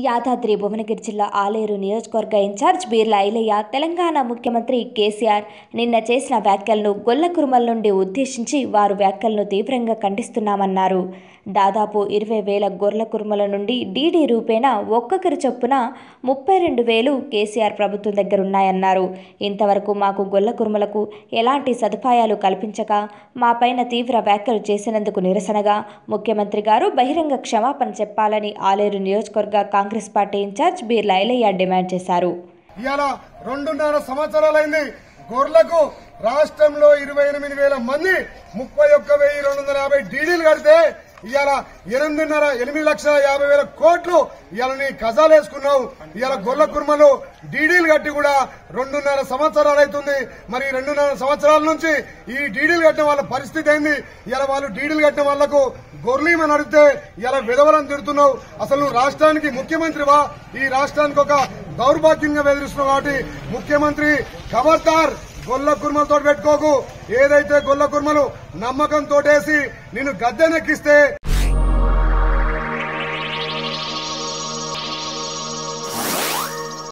యాదాద్రి భువనగిరి జిల్లా ఆలేరు నియోజకవర్గ ఇన్ఛార్జ్ బీర్లా ఐలయ్య తెలంగాణ ముఖ్యమంత్రి కేసీఆర్ నిన్న చేసిన వ్యాఖ్యలను గొల్ల కురుమల నుండి ఉద్దేశించి వారు వ్యాఖ్యలను తీవ్రంగా ఖండిస్తున్నామన్నారు దాదాపు ఇరవై వేల గొర్రెల కురుమల నుండి డీడీ రూపేణా ఒక్కొక్కరి చొప్పున ముప్పై రెండు వేలు కేసీఆర్ ప్రభుత్వం దగ్గర ఉన్నాయన్నారు ఇంతవరకు మాకు గొల్ల కురుమలకు ఎలాంటి సదుపాయాలు కల్పించక మాపైన తీవ్ర వ్యాఖ్యలు చేసినందుకు నిరసనగా ముఖ్యమంత్రి గారు బహిరంగ క్షమాపణ చెప్పాలని ఆలేరు నియోజకవర్గ Congress party incharge Beerla Ailaiah demand చేశారు ఇవాళ రెండున్నర సంవత్సరాలైంది గొర్రెలకు రాష్ట్రంలో ఇరవై ఎనిమిది వేల మంది ముప్పై ఒక్క వెయ్యి రెండు వందల యాభై డీడీలు కడితే ఇవాళ ఎనిమిదిన్నర ఎనిమిది లక్షల యాభై వేల కోట్లు ఇవాళ నీ కజాలు వేసుకున్నావు ఇవాళ గొర్రెల కుర్మలు డీడీలు కట్టి కూడా రెండున్నర సంవత్సరాలు అవుతుంది మరి ఈ రెండున్నర సంవత్సరాల నుంచి ఈ డీడీలు కట్టిన వాళ్ళ పరిస్థితి ఏంది ఇవాళ వాళ్ళు డీడీలు కట్టిన వాళ్లకు గొర్రెమని అడిగితే ఇలా విధవలను తిడుతున్నావు అసలు నువ్వు రాష్ట్రానికి ముఖ్యమంత్రివా ఈ రాష్ట్రానికి ఒక దౌర్భాగ్యంగా బెదిరిస్తున్నావు కాబట్టి ముఖ్యమంత్రి ఖబర్దార్ గొల్ల కుర్మలతో పెట్టుకోకు ఏదైతే గొల్ల కుర్మలు నమ్మకంతో నిన్ను గద్దెనెక్కిస్తే